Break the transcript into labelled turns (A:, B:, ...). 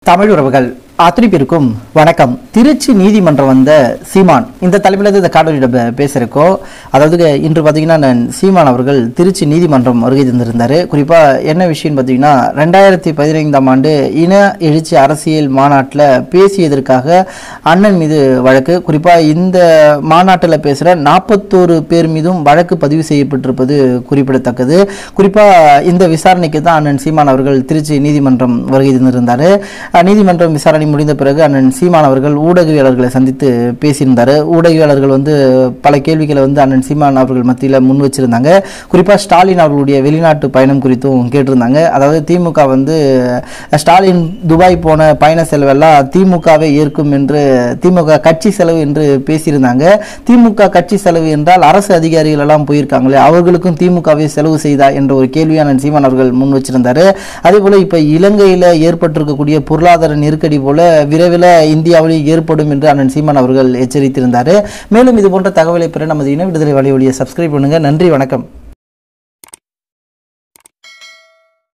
A: தமிழ் உறவுகள் அத்தனை பேருக்கும் வணக்கம் திருச்சி நீதிமன்றம் வந்த சீமான் இந்த தலைப்பில் இருந்து இந்த காணொலி நம்ம பேசுகிறக்கோ அதாவது இன்று பார்த்தீங்கன்னா நான் சீமான் அவர்கள் திருச்சி நீதிமன்றம் வருகை தந்திருந்தார் குறிப்பாக என்ன விஷயம்னு பார்த்தீங்கன்னா ரெண்டாயிரத்தி பதினைந்தாம் ஆண்டு இன எழுச்சி அரசியல் மாநாட்டில் பேசியதற்காக அண்ணன் மீது வழக்கு குறிப்பாக இந்த மாநாட்டில் பேசுகிற நாற்பத்தோரு பேர் மீதும் வழக்கு பதிவு செய்யப்பட்டிருப்பது குறிப்பிடத்தக்கது குறிப்பாக இந்த விசாரணைக்கு தான் அண்ணன் சீமான் அவர்கள் திருச்சி நீதிமன்றம் வருகை தந்திருந்தார் அஹ் நீதிமன்றம் விசாரணை முடிந்த பிறகு அண்ணன் சீமான் அவர்கள் ஊடகவியலாளர்களை சந்தித்து பேசியிருந்தார் ஊடகவியலாளர்கள் வந்து பல கேள்விகளை வந்து அண்ணன் சீமான் அவர்கள் மத்தியில் முன் வச்சிருந்தாங்க குறிப்பாக ஸ்டாலின் அவர்களுடைய வெளிநாட்டு பயணம் குறித்தும் கேட்டிருந்தாங்க அதாவது திமுக வந்து ஸ்டாலின் துபாய் போன பயண செலவெல்லாம் திமுகவே ஏற்கும் என்று திமுக கட்சி செலவு என்று பேசியிருந்தாங்க திமுக கட்சி செலவு என்றால் அரசு அதிகாரிகள் எல்லாம் போயிருக்காங்களே அவர்களுக்கும் திமுகவே செலவு செய்தா என்ற ஒரு கேள்வியை அண்ணன் சீமான் அவர்கள் முன் வச்சிருந்தாரு அதே போல இப்ப இலங்கையில ஏற்பட்டிருக்கக்கூடிய பொருளாதார நெருக்கடி போல விரைவில் இந்தியாவிலும் ஏற்படும் என்று அண்ணன் சீமான் அவர்கள் எச்சரித்திருந்தார் மேலும் இது போன்ற தகவலை பெற நமது இன விடுதலை வலையொலியை சப்ஸ்கிரைப் பண்ணுங்க நன்றி வணக்கம்